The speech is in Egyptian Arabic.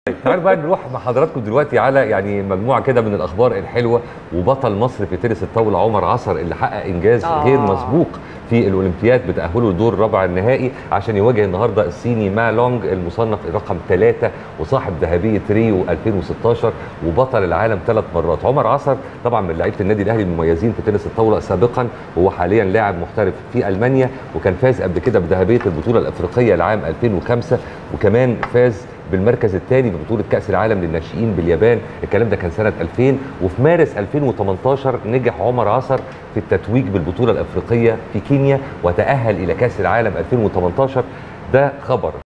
تعالوا بقى نروح مع حضراتكم دلوقتي على يعني مجموعه كده من الاخبار الحلوه وبطل مصر في تنس الطاوله عمر عصر اللي حقق انجاز آه. غير مسبوق في الاولمبياد بتاهله لدور ربع النهائي عشان يواجه النهارده الصيني ما لونج المصنف رقم ثلاثة وصاحب ذهبيه ريو 2016 وبطل العالم ثلاث مرات عمر عصر طبعا من لعيبه النادي الاهلي المميزين في تنس الطاوله سابقا وهو حاليا لاعب محترف في المانيا وكان فاز قبل كده بذهبيه البطوله الافريقيه لعام 2005 وكمان فاز بالمركز الثاني في بطوله كاس العالم للناشئين باليابان الكلام ده كان سنه 2000 وفي مارس 2018 نجح عمر عصر في التتويج بالبطوله الافريقيه في كينيا وتاهل الى كاس العالم 2018 ده خبر